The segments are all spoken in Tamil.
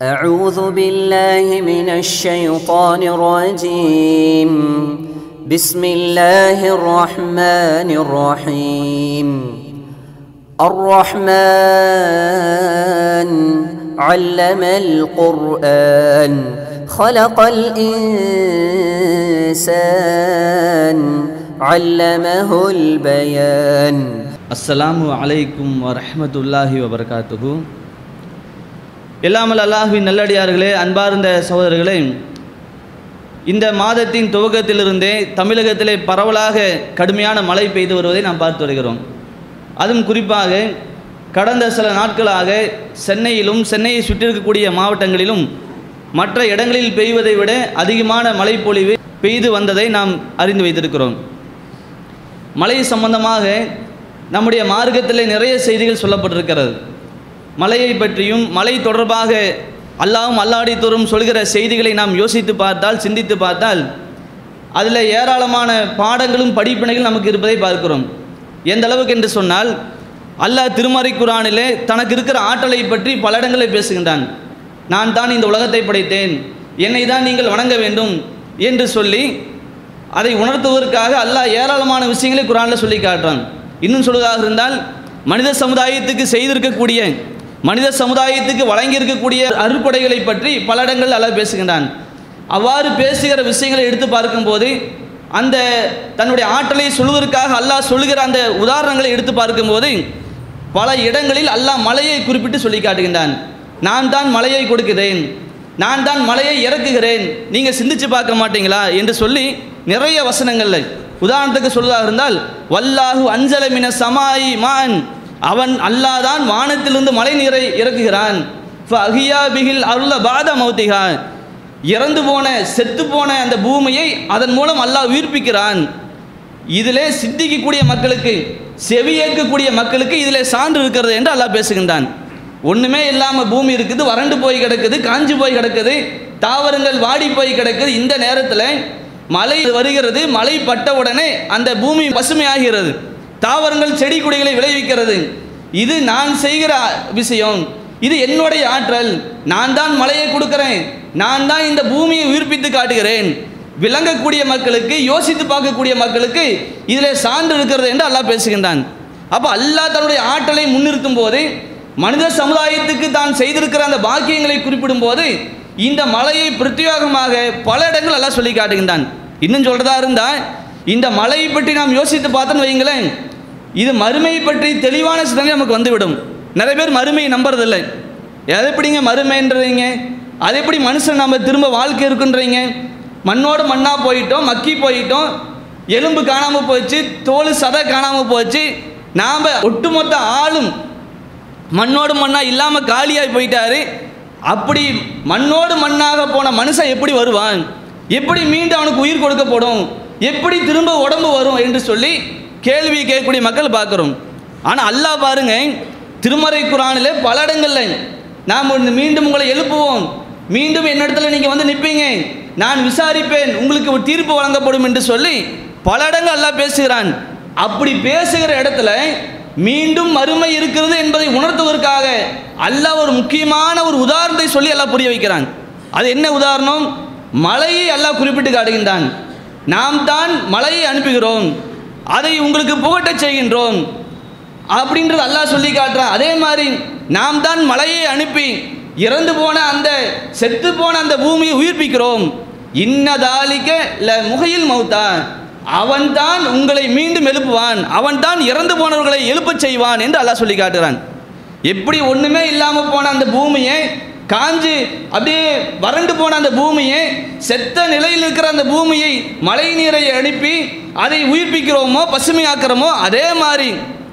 أعوذ بالله من الشيطان الرجيم بسم الله الرحمن الرحيم الرحمن علم القرآن خلق الإنسان علمه البيان அஸ்ஸலாமு அலைக்கும் வரஹ்மத்துல்லாஹி வபரகாத்துஹு எல்லாமல் அல்லாஹுவின் நல்லடியார்களே அன்பார்ந்த சகோதரர்களே இந்த மாதத்தின் துவக்கத்திலிருந்தே தமிழகத்திலே பரவலாக கடுமையான மழை பெய்து வருவதை நாம் பார்த்து வருகிறோம் அதுவும் குறிப்பாக கடந்த சில நாட்களாக சென்னையிலும் சென்னையை சுற்றியிருக்கக்கூடிய மாவட்டங்களிலும் மற்ற இடங்களில் பெய்வதை விட அதிகமான மழைப்பொழிவு பெய்து வந்ததை நாம் அறிந்து வைத்திருக்கிறோம் மழை சம்பந்தமாக நம்முடைய மார்க்கத்திலே நிறைய செய்திகள் சொல்லப்பட்டிருக்கிறது மலையை பற்றியும் மலை தொடர்பாக அல்லாவும் அல்லாடித்தோறும் சொல்கிற செய்திகளை நாம் யோசித்து பார்த்தால் சிந்தித்து பார்த்தால் அதில் ஏராளமான பாடங்களும் படிப்பினைகள் நமக்கு இருப்பதை பார்க்கிறோம் எந்த அளவுக்கு என்று சொன்னால் அல்லாஹ் திருமறை குரானிலே தனக்கு இருக்கிற ஆற்றலை பற்றி பல இடங்களில் பேசுகின்றான் நான் தான் இந்த உலகத்தை படைத்தேன் என்னை தான் நீங்கள் வணங்க வேண்டும் என்று சொல்லி அதை உணர்த்துவதற்காக அல்லாஹ் ஏராளமான விஷயங்களை குரானில் சொல்லி காட்டுறான் இன்னும் சொல்வதாக இருந்தால் மனித சமுதாயத்துக்கு செய்திருக்கக்கூடிய மனித சமுதாயத்துக்கு வழங்கியிருக்கக்கூடிய அருட்கொடைகளை பற்றி பல இடங்கள் அல்லாஹ் பேசுகின்றான் அவ்வாறு பேசுகிற விஷயங்களை எடுத்து பார்க்கும்போது அந்த தன்னுடைய ஆற்றலை சொல்வதற்காக அல்லாஹ் சொல்லுகிற அந்த உதாரணங்களை எடுத்து பார்க்கும்போது பல இடங்களில் அல்லாஹ் மலையை குறிப்பிட்டு சொல்லி காட்டுகின்றான் நான் தான் மலையை கொடுக்கிறேன் நான் தான் மலையை இறக்குகிறேன் நீங்கள் சிந்திச்சு பார்க்க மாட்டீங்களா என்று சொல்லி நிறைய வசனங்கள்ல உதாரணத்துக்கு சொல்வதாக இருந்தால் வல்லாஹு அஞ்சல மின சமாயி மான் அவன் அல்லாஹ் தான் வானத்திலிருந்து மழை நீரை இறக்குகிறான் அஹியா பிகில் அருள பாத மௌத்திகா இறந்து போன செத்து போன அந்த பூமியை அதன் மூலம் அல்லாஹ் உயிர்ப்பிக்கிறான் இதிலே சித்திக்கக்கூடிய மக்களுக்கு செவி ஏற்கக்கூடிய மக்களுக்கு இதிலே சான்று இருக்கிறது என்று அல்லாஹ் பேசுகின்றான் ஒன்றுமே இல்லாமல் பூமி இருக்குது வறண்டு போய் கிடக்குது காஞ்சு போய் கிடக்குது தாவரங்கள் வாடி போய் கிடக்குது இந்த நேரத்தில் மழை வருகிறது மழை பட்ட உடனே அந்த பூமி பசுமையாகிறது தாவரங்கள் செடி கொடிகளை விளைவிக்கிறது இது நான் செய்கிற விஷயம் இது என்னுடைய ஆற்றல் நான் தான் மழையை கொடுக்கிறேன் நான் தான் இந்த பூமியை உயிர்ப்பித்து காட்டுகிறேன் விளங்கக்கூடிய மக்களுக்கு யோசித்து பார்க்கக்கூடிய மக்களுக்கு இதில் சான்று இருக்கிறது என்று அல்லாஹ் பேசுகின்றான் அப்போ அல்லாஹ் தன்னுடைய ஆற்றலை முன்னிறுத்தும் போது மனித சமுதாயத்துக்கு தான் செய்திருக்கிற அந்த பாக்கியங்களை குறிப்பிடும் போது இந்த மலையை பிரத்யேகமாக பல இடங்கள் எல்லாம் சொல்லி காட்டுகின்றான் இன்னும் சொல்றதா இருந்தால் இந்த மலையை பற்றி நாம் யோசித்து பார்த்தோன்னு வைங்களேன் இது மறுமை பற்றி தெளிவான சிந்தனை நமக்கு வந்துவிடும் நிறைய பேர் மறுமையை நம்புறதில்லை எதை எப்படிங்க மறுமைன்றீங்க அது எப்படி மனுஷன் நம்ம திரும்ப வாழ்க்கை இருக்குன்றீங்க மண்ணோடு மண்ணாக போயிட்டோம் மக்கி போயிட்டோம் எலும்பு காணாமல் போச்சு தோல் சதை காணாமல் போச்சு நாம் ஒட்டுமொத்த ஆளும் மண்ணோடு மண்ணாக இல்லாமல் காலியாகி போயிட்டாரு அப்படி மண்ணோடு மண்ணாக போன மனுஷன் எப்படி வருவான் எப்படி மீண்டும் அவனுக்கு உயிர் கொடுக்கப்படும் எப்படி திரும்ப உடம்பு வரும் என்று சொல்லி கேள்வி கேட்கக்கூடிய மக்கள் பார்க்குறோம் ஆனால் அல்லாஹ் பாருங்க திருமறை குரானில் பல இடங்களில் நாம் மீண்டும் உங்களை எழுப்புவோம் மீண்டும் என்னிடத்துல நீங்கள் வந்து நிற்பீங்க நான் விசாரிப்பேன் உங்களுக்கு ஒரு தீர்ப்பு வழங்கப்படும் என்று சொல்லி பல இடங்கள் அல்லாஹ் பேசுகிறான் அப்படி பேசுகிற இடத்துல மீண்டும் மறுமை இருக்கிறது என்பதை உணர்த்துவதற்காக அல்லாஹ் ஒரு முக்கியமான ஒரு உதாரணத்தை சொல்லி எல்லாம் புரிய வைக்கிறான் அது என்ன உதாரணம் மலையை அல்லாஹ் குறிப்பிட்டு காட்டுகின்றான் நாம் தான் மலையை அனுப்புகிறோம் அதை உங்களுக்கு புகட்டச் செய்கின்றோம் அப்படின்றது அல்லாஹ் சொல்லி காட்டுறான் அதே மாதிரி நாம் தான் மலையை அனுப்பி இறந்து போன அந்த செத்து போன அந்த பூமியை உயிர்ப்பிக்கிறோம் இன்னதாலிக்க ல முகையில் மௌத்தா அவன்தான் உங்களை மீண்டும் எழுப்புவான் அவன்தான் இறந்து போனவர்களை எழுப்பச் செய்வான் என்று அல்லாஹ் சொல்லி காட்டுறான் எப்படி ஒன்றுமே இல்லாமல் போன அந்த பூமியை காஞ்சு அப்படியே வறண்டு போன அந்த பூமியை செத்த நிலையில் இருக்கிற அந்த பூமியை மழை நீரை அனுப்பி அதை உயிர்ப்பிக்கிறோமோ பசுமையாக்குறோமோ அதே மாதிரி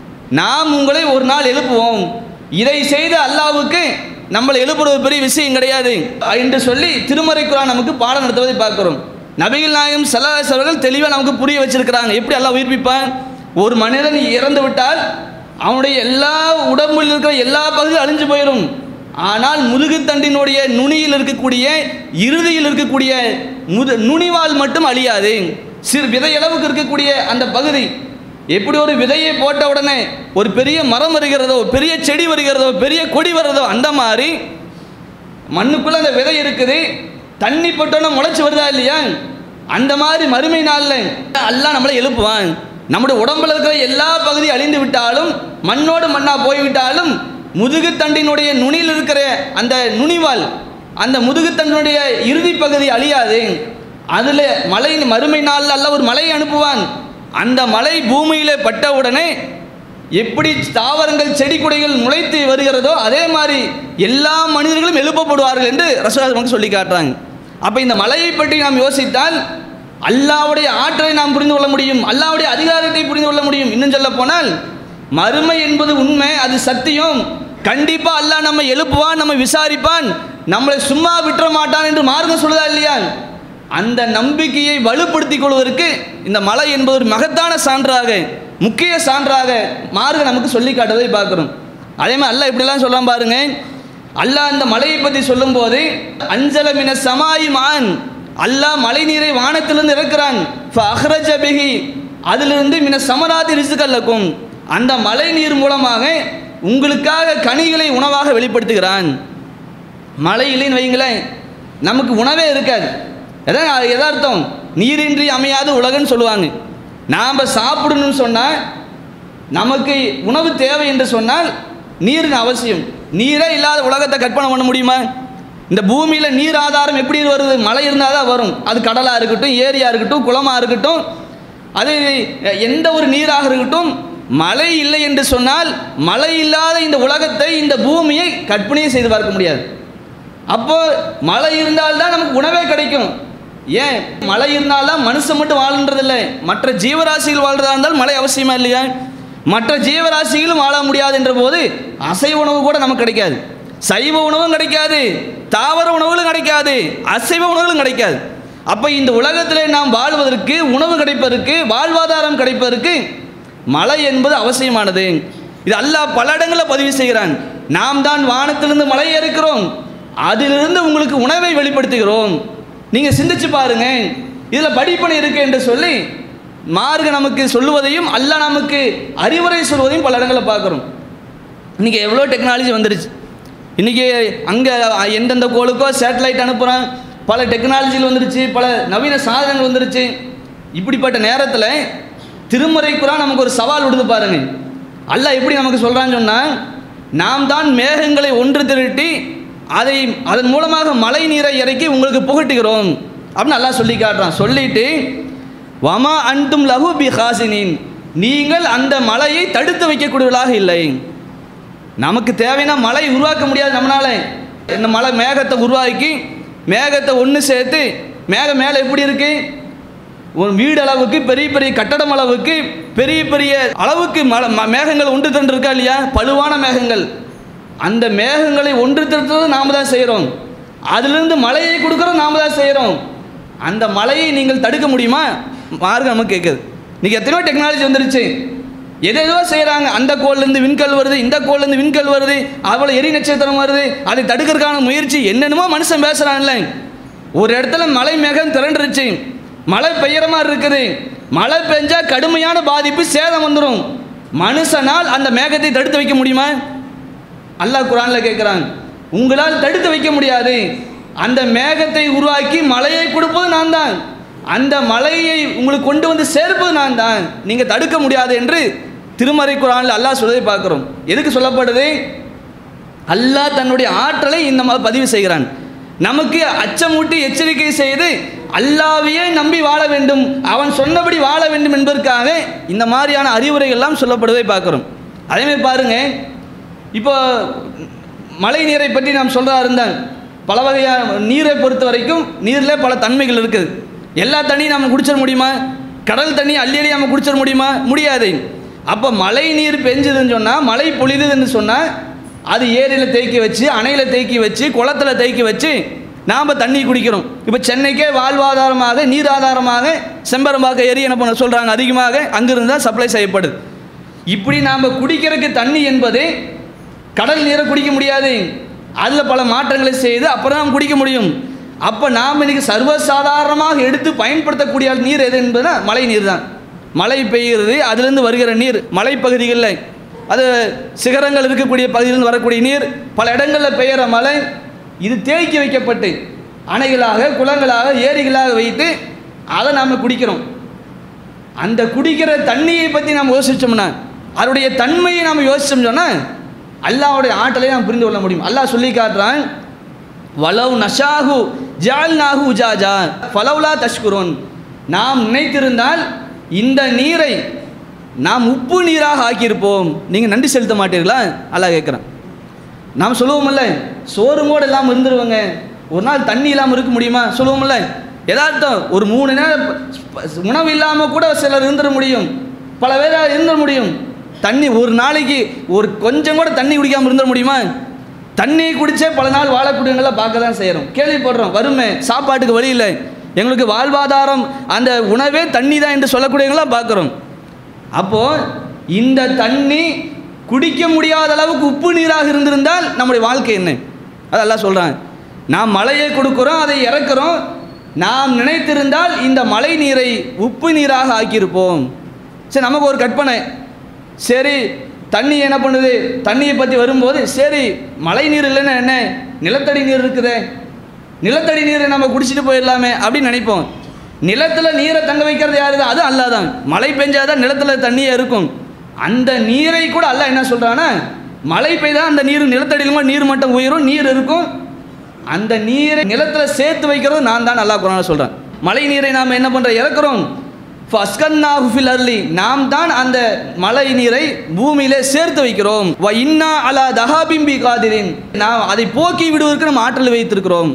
நாம் உங்களை ஒரு நாள் எழுப்புவோம் இதை செய்த அல்லாவுக்கு நம்மளை எழுப்புறது பெரிய விஷயம் கிடையாது என்று சொல்லி திருமறை குரான் நமக்கு பாடம் நடத்துவதை பார்க்கிறோம் நபிகள் நாயகம் செல்லாஸ் அவர்கள் தெளிவாக நமக்கு புரிய வச்சிருக்கிறாங்க எப்படி எல்லாம் உயிர்ப்பிப்பான் ஒரு மனிதன் இறந்து விட்டால் அவனுடைய எல்லா உடம்பில் இருக்கிற எல்லா பகுதியும் அழிஞ்சு போயிடும் ஆனால் முதுகுத்தண்டினுடைய நுனியில் இருக்கக்கூடிய இறுதியில் இருக்கக்கூடிய முது நுனிவால் மட்டும் அழியாது சிறு விதையளவுக்கு இருக்கக்கூடிய அந்த பகுதி எப்படி ஒரு விதையை போட்ட உடனே ஒரு பெரிய மரம் வருகிறதோ பெரிய செடி வருகிறதோ பெரிய கொடி வருகிறதோ அந்த மாதிரி மண்ணுக்குள்ள அந்த விதை இருக்குது தண்ணி பட்டோன்னா முளைச்சி வருதா இல்லையா அந்த மாதிரி மறுமை நாளில் அல்லாஹ் நம்மளை எழுப்புவான் நம்முடைய உடம்புல இருக்கிற எல்லா பகுதியும் அழிந்து விட்டாலும் மண்ணோடு மண்ணா போய்விட்டாலும் முதுகுத்தண்டினுடைய நுனியில் இருக்கிற அந்த நுனிவால் அந்த முதுகுத்தண்டினுடைய இறுதி பகுதி அழியாது அதில் மலை மறுமை நாளில் அல்ல ஒரு மலையை அனுப்புவான் அந்த மலை பூமியிலே பட்ட உடனே எப்படி தாவரங்கள் செடி கொடிகள் முளைத்து வருகிறதோ அதே மாதிரி எல்லா மனிதர்களும் எழுப்பப்படுவார்கள் என்று ரசூலா நமக்கு சொல்லி காட்டுறாங்க அப்போ இந்த மலையை பற்றி நாம் யோசித்தால் அல்லாவுடைய ஆற்றலை நாம் புரிந்து கொள்ள முடியும் அல்லாவுடைய அதிகாரத்தை புரிந்து கொள்ள முடியும் இன்னும் சொல்ல போனால் மறுமை என்பது உண்மை அது சத்தியம் கண்டிப்பா அல்லாஹ் நம்ம எழுப்புவான் நம்ம விசாரிப்பான் நம்மளை சும்மா விட்டுற மாட்டான் என்று மார்க்கம் சொல்லுதா இல்லையா அந்த நம்பிக்கையை வலுப்படுத்திக் கொள்வதற்கு இந்த மலை என்பது ஒரு மகத்தான சான்றாக முக்கிய சான்றாக மார்க்க நமக்கு சொல்லி காட்டுவதை பார்க்கிறோம் அதே மாதிரி அல்லாஹ் இப்படிலாம் சொல்லலாம் பாருங்க அல்லாஹ் அந்த மலையை பற்றி சொல்லும்போது அஞ்சல மின சமாயி மான் அல்லாஹ் மழை நீரை வானத்திலிருந்து இறக்குறான் அஹ்ரஜ பிஹி அதிலிருந்து மின சமராதி ரிசுகல்லக்கும் அந்த மழை நீர் மூலமாக உங்களுக்காக கனிகளை உணவாக வெளிப்படுத்துகிறான் மழை இல்லைன்னு வைங்களேன் நமக்கு உணவே இருக்காது எதான் அது எதார்த்தம் நீரின்றி அமையாத உலகன்னு சொல்லுவாங்க நாம் சாப்பிடணும்னு சொன்னால் நமக்கு உணவு தேவை என்று சொன்னால் நீரின் அவசியம் நீரே இல்லாத உலகத்தை கற்பனை பண்ண முடியுமா இந்த பூமியில் நீர் ஆதாரம் எப்படி வருது மழை இருந்தால் தான் வரும் அது கடலாக இருக்கட்டும் ஏரியாக இருக்கட்டும் குளமாக இருக்கட்டும் அது எந்த ஒரு நீராக இருக்கட்டும் மழை இல்லை என்று சொன்னால் மழை இல்லாத இந்த உலகத்தை இந்த பூமியை கற்பனையே செய்து பார்க்க முடியாது அப்போ மழை இருந்தால்தான் நமக்கு உணவே கிடைக்கும் ஏன் மழை இருந்தால்தான் மனுஷன் மட்டும் வாழ்ன்றதில்லை மற்ற ஜீவராசிகள் வாழ்றதா இருந்தால் மழை அவசியமா இல்லையா மற்ற ஜீவராசிகளும் வாழ முடியாது என்ற போது அசைவ உணவு கூட நமக்கு கிடைக்காது சைவ உணவும் கிடைக்காது தாவர உணவுகளும் கிடைக்காது அசைவ உணவுகளும் கிடைக்காது அப்போ இந்த உலகத்தில் நாம் வாழ்வதற்கு உணவு கிடைப்பதற்கு வாழ்வாதாரம் கிடைப்பதற்கு மழை என்பது அவசியமானது இது அல்லாஹ் பல இடங்களில் பதிவு செய்கிறான் நாம் தான் வானத்திலிருந்து மழை இருக்கிறோம் அதிலிருந்து உங்களுக்கு உணவை வெளிப்படுத்துகிறோம் நீங்கள் சிந்திச்சு பாருங்க இதில் படிப்பனை இருக்கு என்று சொல்லி மார்க நமக்கு சொல்லுவதையும் அல்லாஹ் நமக்கு அறிவுரை சொல்வதையும் பல இடங்களில் பார்க்குறோம் இன்றைக்கி எவ்வளோ டெக்னாலஜி வந்துருச்சு இன்றைக்கி அங்கே எந்தெந்த கோளுக்கோ சேட்டலைட் அனுப்புகிறோம் பல டெக்னாலஜிகள் வந்துருச்சு பல நவீன சாதனங்கள் வந்துருச்சு இப்படிப்பட்ட நேரத்தில் திருமறை குரான் நமக்கு ஒரு சவால் விடுது பாருங்க அல்லாஹ் எப்படி நமக்கு சொல்கிறான்னு சொன்னால் நாம் தான் மேகங்களை ஒன்று திரட்டி அதை அதன் மூலமாக மழை நீரை இறக்கி உங்களுக்கு புகட்டுகிறோம் அப்படின்னு அல்லாஹ் சொல்லி காட்டுறான் சொல்லிட்டு வமா அன்தும் லஹு பி ஹாசினின் நீங்கள் அந்த மலையை தடுத்து வைக்கக்கூடியவர்களாக இல்லை நமக்கு தேவைன்னா மழை உருவாக்க முடியாது நம்மளால இந்த மலை மேகத்தை உருவாக்கி மேகத்தை ஒன்று சேர்த்து மேகம் மேலே எப்படி இருக்கு ஒரு வீடு அளவுக்கு பெரிய பெரிய கட்டடம் அளவுக்கு பெரிய பெரிய அளவுக்கு மலை ம- மேகங்கள் ஒன்று திரண்டு இருக்கா இல்லையா பழுவான மேகங்கள் அந்த மேகங்களை ஒன்று திரட்டுறது நாம தான் செய்கிறோம் அதிலிருந்து மழையை கொடுக்குறோம் நாம தான் செய்கிறோம் அந்த மழையை நீங்கள் தடுக்க முடியுமா மார்க்கம் நமக்கு கேட்குது இன்னைக்கு எத்தனையோ டெக்னாலஜி வந்துருச்சு எதேதோ செய்கிறாங்க அந்த கோள்லேருந்து விண்கல் வருது இந்த கோள்லேருந்து விண்கல் வருது அவ்வளோ எரி நட்சத்திரம் வருது அதை தடுக்கிறதுக்கான முயற்சி என்னென்னமோ மனுஷன் பேசுகிறான்ல ஒரு இடத்துல மழை மேகம் திரண்டுருச்சு மழை பெய்யற மாதிரி இருக்குது மழை பெஞ்சா கடுமையான பாதிப்பு சேதம் வந்துடும் மனுஷனால் அந்த மேகத்தை தடுத்து வைக்க முடியுமா அல்லாஹ் குரான்ல கேட்குறான் உங்களால் தடுத்து வைக்க முடியாது அந்த மேகத்தை உருவாக்கி மழையை கொடுப்பது நான் தான் அந்த மலையை உங்களுக்கு கொண்டு வந்து சேர்ப்பது நான் தான் நீங்கள் தடுக்க முடியாது என்று திருமறை குரானில் அல்லாஹ் சொல்வதை பார்க்குறோம் எதுக்கு சொல்லப்படுது அல்லாஹ் தன்னுடைய ஆற்றலை இந்த மாதிரி பதிவு செய்கிறான் நமக்கு அச்சமூட்டி எச்சரிக்கை செய்து அல்லாவையே நம்பி வாழ வேண்டும் அவன் சொன்னபடி வாழ வேண்டும் என்பதற்காக இந்த மாதிரியான அறிவுரைகள்லாம் சொல்லப்படுவதை பார்க்குறோம் அதேமாதிரி பாருங்க இப்போ மழை நீரை பற்றி நாம் சொல்கிறா இருந்தால் பல வகையான நீரை பொறுத்த வரைக்கும் நீரில் பல தன்மைகள் இருக்குது எல்லா தண்ணியும் நம்ம குடிச்சிட முடியுமா கடல் தண்ணி அள்ளி அள்ளி நம்ம குடிச்சிட முடியுமா முடியாது அப்போ மழை நீர் பெஞ்சதுன்னு சொன்னால் மழை பொழிதுன்னு சொன்னால் அது ஏரியில் தேக்கி வச்சு அணையில் தேக்கி வச்சு குளத்துல தேக்கி வச்சு நாம் தண்ணி குடிக்கிறோம் இப்போ சென்னைக்கே வாழ்வாதாரமாக நீர் ஆதாரமாக செம்பரம்பாக்க ஏரி என்ன பண்ண சொல்கிறாங்க அதிகமாக அங்கிருந்து தான் சப்ளை செய்யப்படுது இப்படி நாம் குடிக்கிறதுக்கு தண்ணி என்பது கடல் நீரை குடிக்க முடியாது அதில் பல மாற்றங்களை செய்து அப்புறம் நாம் குடிக்க முடியும் அப்போ நாம் இன்னைக்கு சர்வசாதாரணமாக எடுத்து பயன்படுத்தக்கூடிய நீர் எது என்பதுனா மழை நீர் தான் மழை பெய்கிறது அதிலிருந்து வருகிற நீர் மலைப்பகுதிகளில் அது சிகரங்கள் இருக்கக்கூடிய பகுதியிலிருந்து வரக்கூடிய நீர் பல இடங்களில் பெய்கிற மழை இது தேக்கி வைக்கப்பட்டு அணைகளாக குளங்களாக ஏரிகளாக வைத்து அதை நாம் குடிக்கிறோம் அந்த குடிக்கிற தண்ணியை பற்றி நாம் யோசிச்சோம்னா அதனுடைய தன்மையை நாம் யோசிச்சோம் சொன்னால் அல்லாஹ்வுடைய ஆற்றலை நாம் புரிந்து கொள்ள முடியும் அல்லாஹ் சொல்லி காட்டுறான் வலவ் நஷாஹு ஜால் நாகு உஜாஜா ஃபலவுலா தஷ்குரோன் நாம் நினைத்திருந்தால் இந்த நீரை நாம் உப்பு நீராக ஆக்கியிருப்போம் நீங்கள் நன்றி செலுத்த மாட்டீர்களா அல்லாஹ் கேட்குறான் நாம் சொல்லுவோம்ல சோறு கூட இல்லாமல் இருந்துருவோங்க ஒரு நாள் தண்ணி இல்லாமல் இருக்க முடியுமா சொல்லுவோம்ல யதார்த்தம் ஒரு மூணு நேரம் ப- உணவு இல்லாமல் கூட சிலர் இருந்துட முடியும் பல பேராக இருந்துட முடியும் தண்ணி ஒரு நாளைக்கு ஒரு கொஞ்சம் கூட தண்ணி குடிக்காமல் இருந்துட முடியுமா தண்ணி குடிச்சே பல நாள் வாழக்கூடியவங்களை பார்க்க தான் செய்கிறோம் கேள்விப்படுறோம் வறுமை சாப்பாட்டுக்கு வழி இல்லை எங்களுக்கு வாழ்வாதாரம் அந்த உணவே தண்ணி தான் என்று சொல்லக்கூடியவங்களாம் பார்க்குறோம் அப்போ இந்த தண்ணி குடிக்க முடியாத அளவுக்கு உப்பு நீராக இருந்திருந்தால் நம்முடைய வாழ்க்கை என்ன அதெல்லாம் சொல்கிறாங்க நாம் மழையை கொடுக்குறோம் அதை இறக்குறோம் நாம் நினைத்திருந்தால் இந்த மழை நீரை உப்பு நீராக ஆக்கியிருப்போம் சரி நமக்கு ஒரு கற்பனை சரி தண்ணி என்ன பண்ணுது தண்ணியை பற்றி வரும்போது சரி மழை நீர் இல்லைன்னா என்ன நிலத்தடி நீர் இருக்குதே நிலத்தடி நீரை நம்ம குடிச்சிட்டு போயிடலாமே அப்படின்னு நினைப்போம் நிலத்தில் நீரை தங்க வைக்கிறது யாரு அது அல்லாஹ் தான் மழை பெஞ்சாதான் நிலத்தில் தண்ணியே இருக்கும் அந்த நீரை கூட அல்லாஹ் என்ன சொல்கிறான்னா மழை பெய்தா அந்த நீர் நிலத்தடியிலும் நீர் மட்டம் உயரும் நீர் இருக்கும் அந்த நீரை நிலத்தில் சேர்த்து வைக்கிறது நான் தான் அல்லாஹ் குரான சொல்கிறேன் மழை நீரை நாம் என்ன பண்ணுறோம் இறக்குறோம் ஃபஸ்கன்னாஹுஃபில் அர்லி நாம் தான் அந்த மழை நீரை பூமியிலே சேர்த்து வைக்கிறோம் வ இன்னா அலா தஹாபிம்பி காதிரின் நாம் அதை போக்கி விடுவதற்கு நம்ம ஆற்றல் வைத்திருக்கிறோம்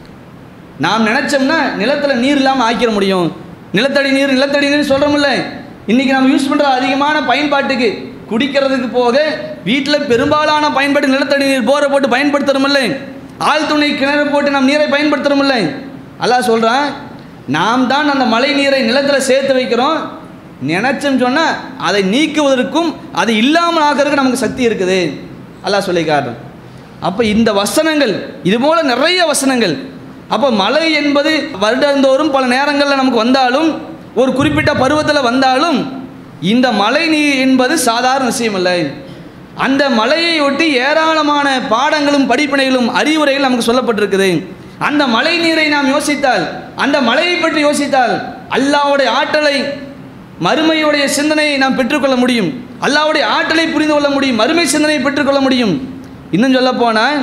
நாம் நினச்சோம்னா நிலத்தில் நீர் இல்லாமல் ஆக்கிட முடியும் நிலத்தடி நீர் நிலத்தடி நீர் சொல்கிறோம்ல இன்றைக்கி நம்ம யூஸ் பண்ணுற அதிகமான பயன்பாட்டுக்கு குடிக்கிறதுக்கு போக வீட்டில் பெரும்பாலான பயன்பாட்டு நிலத்தடி நீர் போரை போட்டு பயன்படுத்துகிறோமில்ல ஆழ்துணை கிணறு போட்டு நாம் நீரை பயன்படுத்துகிறோமில்ல அல்லாஹ் சொல்கிறான் நாம் தான் அந்த மழை நீரை நிலத்தில் சேர்த்து வைக்கிறோம் நினச்சோம் சொன்னால் அதை நீக்குவதற்கும் அது இல்லாமல் ஆக்கிறதுக்கு நமக்கு சக்தி இருக்குது அல்லாஹ் சொல்லி காட்டுறேன் அப்போ இந்த வசனங்கள் இது போல நிறைய வசனங்கள் அப்போ மழை என்பது வருடந்தோறும் பல நேரங்களில் நமக்கு வந்தாலும் ஒரு குறிப்பிட்ட பருவத்தில் வந்தாலும் இந்த மழை நீர் என்பது சாதாரண விஷயம் இல்லை அந்த மழையை ஒட்டி ஏராளமான பாடங்களும் படிப்பினைகளும் அறிவுரைகள் நமக்கு சொல்லப்பட்டிருக்குது அந்த மழை நீரை நாம் யோசித்தால் அந்த மழையை பற்றி யோசித்தால் அல்லாஹ்வுடைய ஆற்றலை மறுமையுடைய சிந்தனையை நாம் பெற்றுக்கொள்ள முடியும் அல்லாஹ்வுடைய ஆற்றலை புரிந்து கொள்ள முடியும் மறுமை சிந்தனையை பெற்றுக்கொள்ள முடியும் இன்னும் சொல்ல போனால்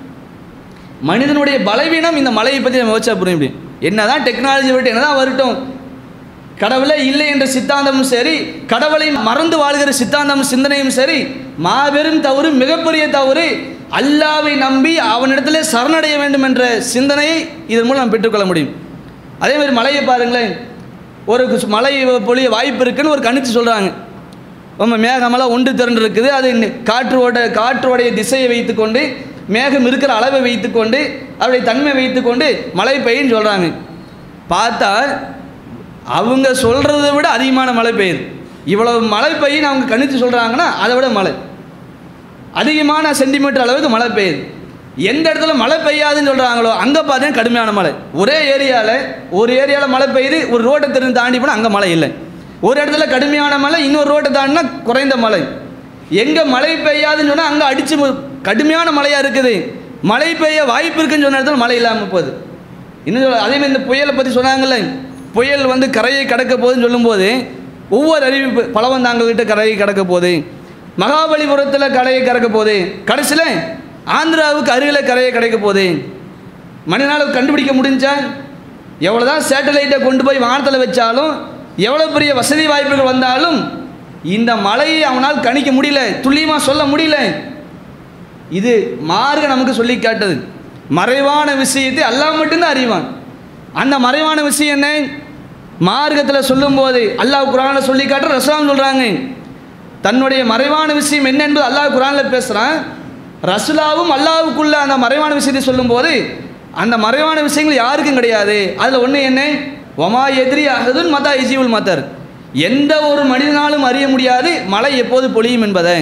மனிதனுடைய பலவீனம் இந்த மலையை பற்றி நம்ம யோசிச்சா புரிய முடியும் என்னதான் டெக்னாலஜி விட்டு என்னதான் வரட்டும் கடவுளே இல்லை என்ற சித்தாந்தமும் சரி கடவுளை மறந்து வாழ்கிற சித்தாந்தமும் சிந்தனையும் சரி மாபெரும் தவறு மிகப்பெரிய தவறு அல்லாவை நம்பி அவனிடத்திலே சரணடைய வேண்டும் என்ற சிந்தனையை இதன் மூலம் நாம் பெற்றுக்கொள்ள முடியும் அதே மாதிரி மலையை பாருங்களேன் ஒரு கு- மழை பொழிய வாய்ப்பு இருக்குன்னு ஒரு கணிச்சு சொல்கிறாங்க ரொம்ப மேகமெல்லாம் ஒன்று திரண்டு இருக்குது அது நி- காற்றோட காற்றோடைய திசையை வைத்துக்கொண்டு மேகம் இருக்கிற அளவை வைத்துக்கொண்டு அவருடைய தன்மை வைத்துக்கொண்டு மழை பெய்யுன்னு சொல்கிறாங்க பார்த்தா அவங்க சொல்கிறத விட அதிகமான மழை பெய்யுது இவ்வளவு மழை பெய்யுன்னு அவங்க கணித்து சொல்கிறாங்கன்னா அதை விட மழை அதிகமான சென்டிமீட்டர் அளவுக்கு மழை பெய்யுது எந்த இடத்துல மழை பெய்யாதுன்னு சொல்கிறாங்களோ அங்கே பார்த்தீங்கன்னா கடுமையான மழை ஒரே ஏரியாவில் ஒரு ஏரியாவில் மழை பெய்யுது ஒரு ரோட்டை திறந்து தாண்டி போனால் அங்கே மழை இல்லை ஒரு இடத்துல கடுமையான மழை இன்னொரு ரோட்டை தாண்டினா குறைந்த மழை எங்கே மழை பெய்யாதுன்னு சொன்னால் அங்கே அடித்து கடுமையான மழையாக இருக்குது மழை பெய்ய வாய்ப்பு இருக்குன்னு சொன்ன இடத்துல மழை இல்லாமல் போகுது இன்னும் சொல்ல அதே மாதிரி இந்த புயலை பற்றி சொன்னாங்கல்ல புயல் வந்து கரையை கடக்க போகுதுன்னு சொல்லும்போது ஒவ்வொரு அறிவிப்பு பழவந்தாங்கக்கிட்ட கரையை கடக்க போகுது மகாபலிபுரத்தில் கரையை கடக்க போகுது கடைசியில் ஆந்திராவுக்கு அருகில் கரையை கிடைக்க போகுது மனிதனால் கண்டுபிடிக்க முடிஞ்சா எவ்வளோதான் சேட்டலைட்டை கொண்டு போய் வானத்தில் வச்சாலும் எவ்வளோ பெரிய வசதி வாய்ப்புகள் வந்தாலும் இந்த மழையை அவனால் கணிக்க முடியல துல்லியமாக சொல்ல முடியல இது மார்க நமக்கு சொல்லி காட்டுது மறைவான விஷயத்தை அல்லாஹ் மட்டும்தான் அறிவான் அந்த மறைவான விஷயம் என்ன மார்க்கத்தில் சொல்லும்போது அல்லாஹ் குரானில் சொல்லி காட்டுற ரசூலாம் சொல்கிறாங்க தன்னுடைய மறைவான விஷயம் என்ன என்பது அல்லாஹ் குரானில் பேசுகிறான் ரசுலாவும் அல்லாவுக்குள்ள அந்த மறைவான விஷயத்தை சொல்லும்போது அந்த மறைவான விஷயங்கள் யாருக்கும் கிடையாது அதில் ஒன்று என்ன ஒமா எதிரி அகதுன் மதா இஜிவுல் மதர் எந்த ஒரு மனிதனாலும் அறிய முடியாது மழை எப்போது பொழியும் என்பதை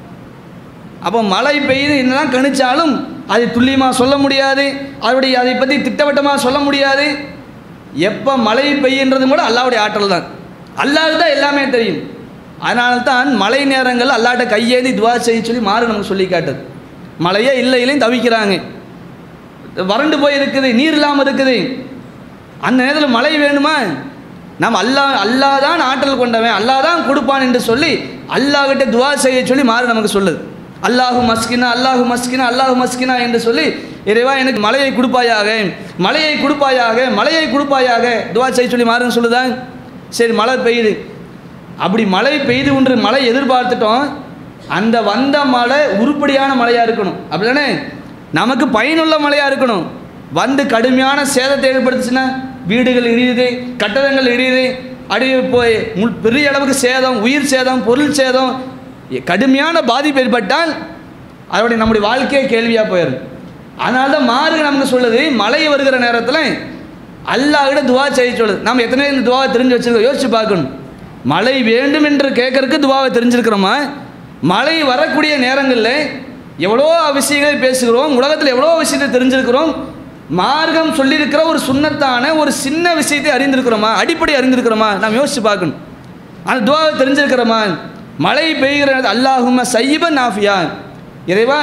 அப்போ மழை பெய்யுது என்னதான் கணிச்சாலும் அதை துல்லியமாக சொல்ல முடியாது அதனுடைய அதை பற்றி திட்டவட்டமாக சொல்ல முடியாது எப்போ மழை பெய்யுன்றது கூட அல்லாவுடைய ஆற்றல் தான் அல்லாஹ் தான் எல்லாமே தெரியும் அதனால தான் மழை நேரங்கள் அல்லாட்ட கையேந்தி துவா செய்ய சொல்லி மாறு நமக்கு சொல்லி காட்டுது மழையே இல்லை இல்லைன்னு தவிக்கிறாங்க வறண்டு போய் இருக்குது நீர் இல்லாமல் இருக்குது அந்த நேரத்தில் மழை வேணுமா நாம் அல்லாஹ் அல்லாஹ் தான் ஆற்றல் கொண்டவன் அல்லாஹ் தான் கொடுப்பான் என்று சொல்லி அல்லாஹ்கிட்ட துவா செய்ய சொல்லி மாறு நமக்கு சொல்லுது அல்லாஹு மஸ்கினா அல்லாஹு மஸ்கினா அல்லாஹு மஸ்கினா என்று சொல்லி இறைவா எனக்கு மழையை கொடுப்பாயாக மழையை கொடுப்பாயாக மழையை கொடுப்பாயாக துவா செய்ய சொல்லி மாறுன்னு சொல்லுதான் சரி மழை பெய்யுது அப்படி மழை பெய்து ஒன்று மழை எதிர்பார்த்துட்டோம் அந்த வந்த மழை உருப்படியான மழையாக இருக்கணும் அப்படிதானே நமக்கு பயனுள்ள மழையாக இருக்கணும் வந்து கடுமையான சேதத்தை ஏற்படுத்துச்சுன்னா வீடுகள் இடியுது கட்டடங்கள் இடியுது அடி போய் முள் பெரிய அளவுக்கு சேதம் உயிர் சேதம் பொருள் சேதம் எ- கடுமையான பாதிப்பு ஏற்பட்டால் அதோடைய நம்முடைய வாழ்க்கையே கேள்வியாக போயிடும் அதனால தான் மாறுக நமக்கு சொல்லுது மழை வருகிற நேரத்தில் அல்லாஹ்கிட்ட துவா செய்ய சொல்லுது நம்ம எத்தனை இந்த துவாவை தெரிஞ்சு வச்சிருக்கோம் யோசிச்சு பார்க்கணும் மழை வேண்டும் என்று கேட்கறதுக்கு துவாவை தெரிஞ்சிருக்கிறோமா மழை வரக்கூடிய நேரங்களில் எவ்வளோ விஷயங்களை பேசுகிறோம் உலகத்தில் எவ்வளோ விஷயத்தை தெரிஞ்சிருக்கிறோம் மார்க்கம் சொல்லியிருக்கிற ஒரு சுண்ணத்தான ஒரு சின்ன விஷயத்தை அறிந்திருக்கிறோமா அடிப்படை அறிந்திருக்கிறோமா நாம் யோசிச்சு பார்க்கணும் அந்த துவாவை தெரிஞ்சிருக்கிறோமா மழை பெய்கிற அல்லாஹும சையீபன் நாஃபியா இறைவா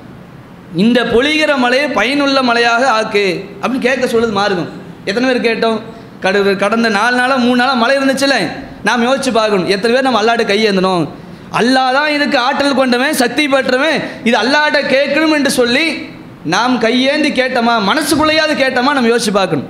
இந்த பொழிகிற மழையை பயனுள்ள மழையாக ஆக்கு அப்படின்னு கேட்க சொல்லுது மார்க்கம் எத்தனை பேர் கேட்டோம் கடு கடந்த நாலு நாளாக மூணு நாளாக மழை இருந்துச்சுல்ல நாம் யோசிச்சு பார்க்கணும் எத்தனை பேர் நம்ம அல்லாட்ட கையேந்தணும் அல்லாஹ் தான் இதுக்கு ஆற்றல் கொண்டவன் சக்தி பெற்றவன் இது அல்லாட்ட கேட்கணும் என்று சொல்லி நாம் கையேந்தி கேட்டோமா மனசுக்குள்ளேயாவது கேட்டோமா நம்ம யோசிச்சு பார்க்கணும்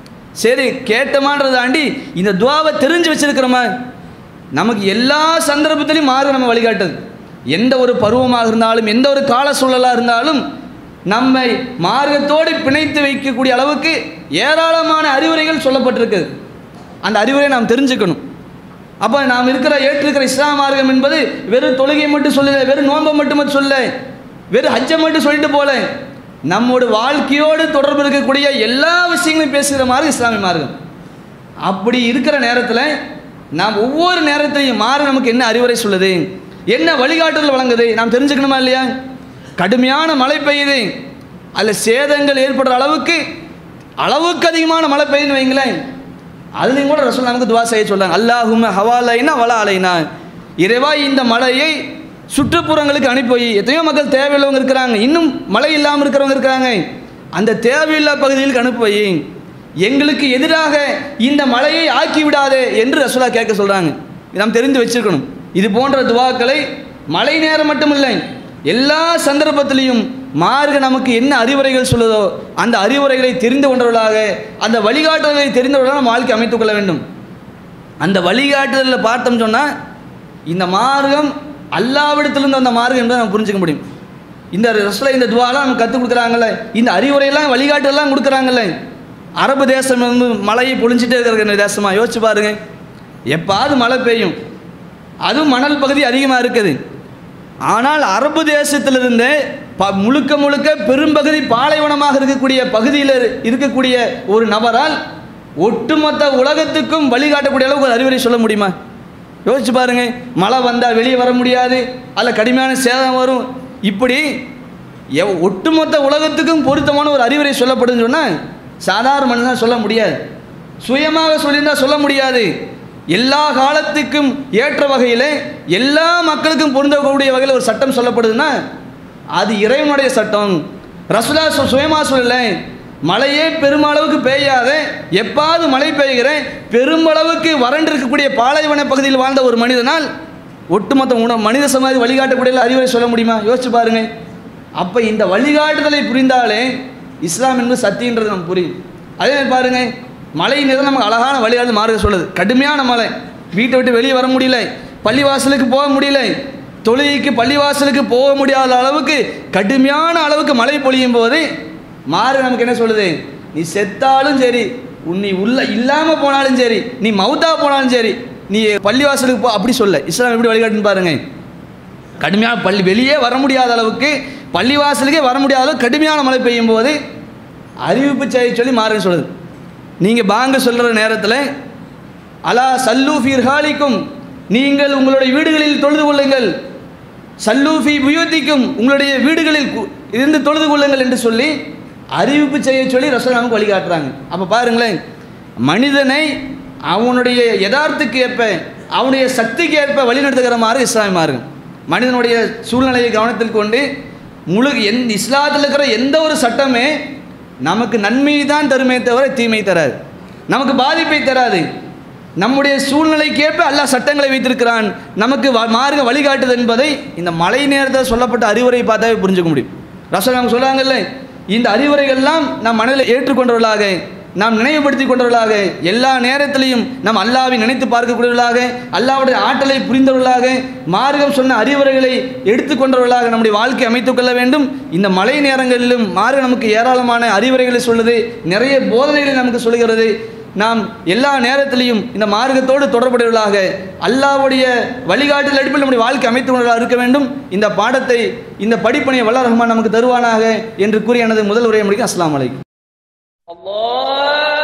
சரி கேட்டோமான்றதை தாண்டி இந்த துவாவை தெரிஞ்சு வச்சிருக்கிறோமா நமக்கு எல்லா சந்தர்ப்பத்திலையும் மாறு நம்ம வழிகாட்டுது எந்த ஒரு பருவமாக இருந்தாலும் எந்த ஒரு கால சூழலாக இருந்தாலும் நம்மை மார்க்கத்தோடு பிணைத்து வைக்கக்கூடிய அளவுக்கு ஏராளமான அறிவுரைகள் சொல்லப்பட்டிருக்குது அந்த அறிவுரையை நாம் தெரிஞ்சுக்கணும் அப்போ நாம் இருக்கிற ஏற்றிருக்கிற இஸ்லாம் மார்க்கம் என்பது வெறும் தொழுகை மட்டும் சொல்லல வெறும் நோன்பை மட்டும் சொல்ல வெறும் ஹஜ்ஜை மட்டும் சொல்லிட்டு போல நம்மோட வாழ்க்கையோடு தொடர்பு இருக்கக்கூடிய எல்லா விஷயங்களையும் பேசுகிற மாதிரி இஸ்லாமிய மார்க்கம் அப்படி இருக்கிற நேரத்தில் நாம் ஒவ்வொரு நேரத்திலையும் மாறு நமக்கு என்ன அறிவுரை சொல்லுது என்ன வழிகாட்டுதல் வழங்குது நாம் தெரிஞ்சுக்கணுமா இல்லையா கடுமையான மழை பெய்யுது அதில் சேதங்கள் ஏற்படுற அளவுக்கு அளவுக்கு அதிகமான மழை பெய்யுன்னு வைங்களேன் அதுலேயும் கூட ரசூல் நமக்கு துவா செய்ய சொல்றாங்க அல்லாஹும ஹவாலைனா வலா அலைனா இறைவா இந்த மழையை சுற்றுப்புறங்களுக்கு அனுப்பி வை. எத்தனையோ மக்கள் தேவையுள்ளவங்க இருக்கிறாங்க இன்னும் மழை இல்லாமல் இருக்கிறவங்க இருக்கிறாங்க அந்த தேவையில்லா பகுதிகளுக்கு அனுப்பி வை. எங்களுக்கு எதிராக இந்த மழையை ஆக்கி விடாதே என்று ரசூலா கேட்க சொல்கிறாங்க நாம் தெரிந்து வச்சிருக்கணும் இது போன்ற துவாக்களை மழை நேரம் மட்டுமில்லை எல்லா சந்தர்ப்பத்திலையும் மார்க நமக்கு என்ன அறிவுரைகள் சொல்லுதோ அந்த அறிவுரைகளை தெரிந்து கொண்டவர்களாக அந்த வழிகாட்டுதலை தெரிந்தவர்களாக நம்ம வாழ்க்கை அமைத்துக் கொள்ள வேண்டும் அந்த வழிகாட்டுதலில் பார்த்தோம் சொன்னால் இந்த மார்க்கம் அல்லாவிடத்திலிருந்து வந்த மார்க்கம் என்பதை நம்ம புரிஞ்சுக்க முடியும் இந்த ரசூலை இந்த துவாலாம் நமக்கு கற்றுக் கொடுக்குறாங்கல்ல இந்த அறிவுரையெல்லாம் வழிகாட்டுதெல்லாம் கொடுக்குறாங்கல்ல அரபு தேசம் வந்து மழையை பொழிஞ்சிட்டே இருக்கிற தேசமா யோசிச்சு பாருங்க எப்பாவது மழை பெய்யும் அதுவும் மணல் பகுதி அதிகமாக இருக்குது ஆனால் அரபு தேசத்திலிருந்து ப முழுக்க முழுக்க பெரும்பகுதி பாலைவனமாக இருக்கக்கூடிய பகுதியில் இரு- இருக்கக்கூடிய ஒரு நபரால் ஒட்டுமொத்த உலகத்துக்கும் வழிகாட்டக்கூடிய அளவுக்கு ஒரு அறிவுரை சொல்ல முடியுமா யோசிச்சு பாருங்க மழை வந்தால் வெளியே வர முடியாது அதில் கடுமையான சேதம் வரும் இப்படி எவ் ஒட்டுமொத்த உலகத்துக்கும் பொருத்தமான ஒரு அறிவுரை சொல்லப்படுதுன்னு சொன்னால் சாதாரண மனிதனால் சொல்ல முடியாது சுயமாக சொல்லியிருந்தா சொல்ல முடியாது எல்லா காலத்துக்கும் ஏற்ற வகையில் எல்லா மக்களுக்கும் பொருந்தக்கூடிய வகையில் ஒரு சட்டம் சொல்லப்படுதுன்னா அது இறைவனுடைய சட்டம் ரசுலா சு- சுயமா சொல்லல மழையே பெருமளவுக்கு பெய்யாத எப்பாவது மழை பெய்கிற பெருமளவுக்கு வறண்டு இருக்கக்கூடிய பாலைவன பகுதியில் வாழ்ந்த ஒரு மனிதனால் ஒட்டுமொத்த உண மனித சமாதி வழிகாட்டக்கூடிய அறிவுரை சொல்ல முடியுமா யோசிச்சு பாருங்க அப்போ இந்த வழிகாட்டுதலை புரிந்தாலே இஸ்லாம் என்பது சத்தின்றது நமக்கு புரியும் அதே மாதிரி பாருங்க மழை நேரம் நமக்கு அழகான வழிகாட்டு மார்க்க சொல்லுது கடுமையான மழை வீட்டை விட்டு வெளியே வர முடியல பள்ளிவாசலுக்கு போக முடியல தொழுகைக்கு பள்ளிவாசலுக்கு போக முடியாத அளவுக்கு கடுமையான அளவுக்கு மழை பொழியும் போது மாறு நமக்கு என்ன சொல்லுது நீ செத்தாலும் சரி உன் நீ உள்ள இல்லாமல் போனாலும் சரி நீ மவுத்தா போனாலும் சரி நீ பள்ளிவாசலுக்கு போ அப்படி சொல்ல இஸ்லாம் எப்படி வழிகாட்டுன்னு பாருங்க கடுமையான பள்ளி வெளியே வர முடியாத அளவுக்கு பள்ளிவாசலுக்கே வர முடியாத அளவுக்கு கடுமையான மழை பெய்யும் போது அறிவிப்பு செய்ய சொல்லி மாறுன்னு சொல்லுது நீங்கள் பாங்க சொல்கிற நேரத்தில் அலா சல்லு ஃபீர்ஹாலிக்கும் நீங்கள் உங்களுடைய வீடுகளில் தொழுது கொள்ளுங்கள் சல்லூஃபி புயோத்திக்கும் உங்களுடைய வீடுகளில் கு- இருந்து தொழுது கொள்ளுங்கள் என்று சொல்லி அறிவிப்பு செய்ய சொல்லி ரசூல் நமக்கு வழிகாட்டுறாங்க அப்போ பாருங்களேன் மனிதனை அவனுடைய யதார்த்துக்கு ஏற்ப அவனுடைய சக்திக்கு ஏற்ப வழிநடத்துகிற மாதிரி இஸ்லாமிய மார்க்கம் மனிதனுடைய சூழ்நிலையை கவனத்தில் கொண்டு முழு எந் இஸ்லாத்தில் இருக்கிற எந்த ஒரு சட்டமே நமக்கு நன்மை தான் தருமே தவிர தீமை தராது நமக்கு பாதிப்பை தராது நம்முடைய சூழ்நிலைக்கேற்ப அல்லாஹ் சட்டங்களை வைத்திருக்கிறான் நமக்கு வ- மார்க்க வழிகாட்டுது என்பதை இந்த மழை நேரத்தில் சொல்லப்பட்ட அறிவுரை பார்த்தாவே புரிஞ்சுக்க முடியும் ரசல் அவங்க சொல்றாங்கல்ல இந்த அறிவுரைகள்லாம் நாம் மனதில் ஏற்றுக்கொண்டவர்களாக நாம் நினைவுபடுத்திக் கொண்டவர்களாக எல்லா நேரத்திலையும் நாம் அல்லாவை நினைத்து பார்க்கக்கூடியவர்களாக அல்லாவுடைய ஆற்றலை புரிந்தவர்களாக மார்க்கம் சொன்ன அறிவுரைகளை எடுத்துக்கொண்டவர்களாக நம்முடைய வாழ்க்கை அமைத்துக் கொள்ள வேண்டும் இந்த மழை நேரங்களிலும் மார்க்கம் நமக்கு ஏராளமான அறிவுரைகளை சொல்லுது நிறைய போதனைகளை நமக்கு சொல்லுகிறது நாம் எல்லா நேரத்திலையும் இந்த மார்க்கத்தோடு தொடர்புடையவர்களாக அல்லாவுடைய வழிகாட்டுதல் அடிப்பில் நம்முடைய வாழ்க்கை அமைத்து கொண்டவர்களாக இருக்க வேண்டும் இந்த பாடத்தை இந்த படிப்பணியை வல்ல ரஹ்மான் நமக்கு தருவானாக என்று கூறி எனது முதல் உரையை முடிக்க அஸ்ஸலாமு அலைக்கும் الله